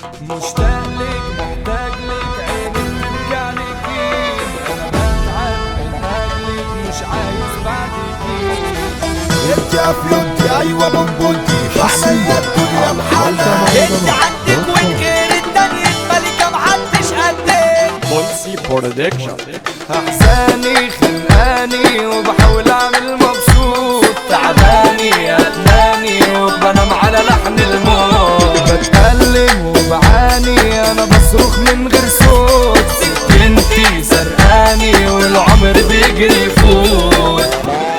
مشتاق لك محتاج لك عيني بترجع لك انا بتعب من اجلك مش عايز بعدك انت افيونتي ايوه بنبونتي حسية الدنيا محلها انت عندك وين غير الدنيا ملكة محدش قدك بولسي برودكشن احزاني خلاني وبحاول اعمل مبسوط تعباني ادماني وبنام على لحن الموت بتكلم وبعاني انا بصرخ من غير صوت سكنتي سرقاني والعمر بيجري يفوت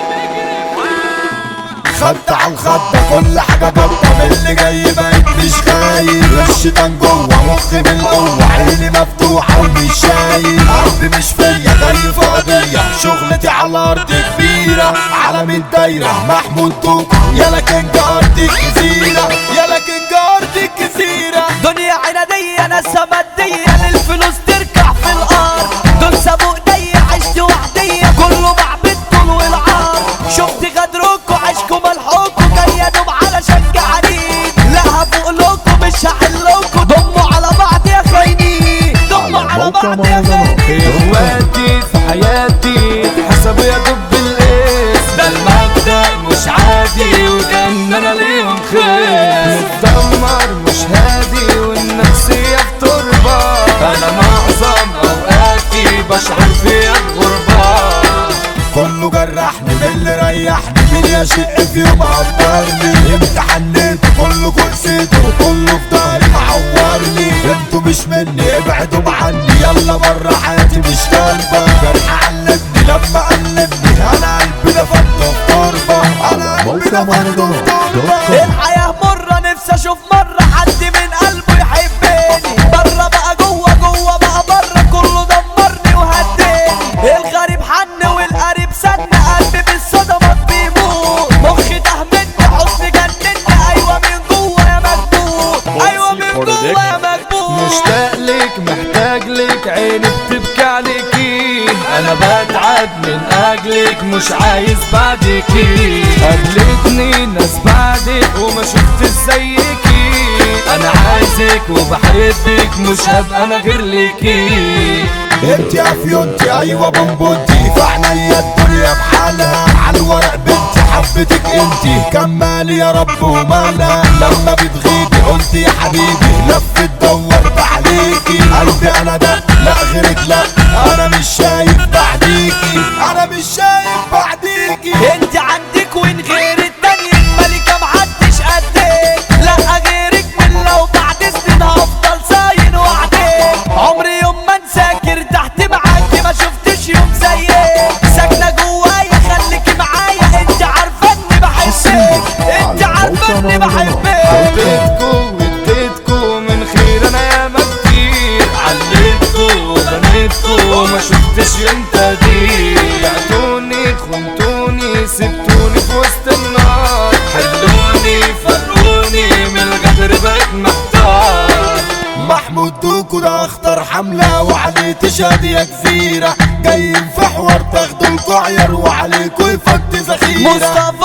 خدت على الخطة كل حاجة بطة من اللي جاي بقيت مش خايف الشيطان جوه مخي من جوه عيني مفتوحة ومش شايف قلبي مش فيا جاي في قضية شغلتي على أرض كبيرة عالم الدايرة محمود توكو يلا كينج أرض الجزيرة يلا كينج أرض الجزيرة دنيا عنادية ناس مادية للفلوس تركع في الارض دول سابوا ايديا عشت وحدية كله مع بالطول والعار شفت غدركوا عشكوا ملحوكوا جاي انوم على شك عنيد لا هفوق لكم مش هحلكوا ضموا على بعض يا خاينين ضموا على بعض يا خاينين اخواتي في حياتي اتحسبوا يا دب الاسم ده المبدأ مش عادي وكان انا ليهم خير متدمر مش هادي والنفسية في تربة انا معظم اوقاتي بشعر فيها بغربة كله جرحني من اللي ريحني مين يشق في يوم قدرني امتى حنيت كله كرسيته وكله في ضهري معورني انتوا مش مني ابعدوا عني يلا بره حياتي مش طالبة جرح علمني لما قلبني انا قلبي ده فضه في تربة انا قلبي ده فضه في تربة الحياة مرة نفسي اشوف مرة حد من قلبه يحبني بره بقى جوه جوه بقى بره كله دمرني وهداني الغريب حن والقريب سن قلبي بالصدمات بيموت مخي ده مني حزن جنني ايوه من جوه يا مكبوت ايوه من جوه يا مكبوت مشتاق لك محتاج لك عيني بتبكي عليكي انا بتعب من اجلك مش عايز بعدكي قابلتني ناس بعدك وما شفت زيكي انا عايزك وبحبك مش هبقى انا غير ليكي انت يا فيونتي ايوه بنبونتي في عينيا الدنيا بحالها على الورق بنتي حبتك انتي كمالي يا رب ومالها لما بتغيبي قلت يا حبيبي لفت دورت عليكي قلبي انا ده لا غيرك لا انا مش شايف بعديكي انا مش شايف بعديكي انت عندك وين غير التانية ملكة محدش قدك لا غيرك من لو بعد سنين هفضل صاين وعدك عمري يوم ما انساك ارتحت معاكي ما شفتش يوم زيك ساكنة جوايا خليكي معايا انت عارفة اني بحبك انت عارفة اني بحبك حبيتكو واديتكو من خير انا ياما كتير عليتكو وبنيتكو ما شفتش يوم تقدير بعتوني خنتوني سبتوني في وسط النار حلوني فرقوني من القدر بقيت محتار محمود دوكو ده اخطر حملة وعليه تشهد يا جزيرة جايين في حوار تاخدوا القعير وعليكوا يفضي ذخيرة مصطفى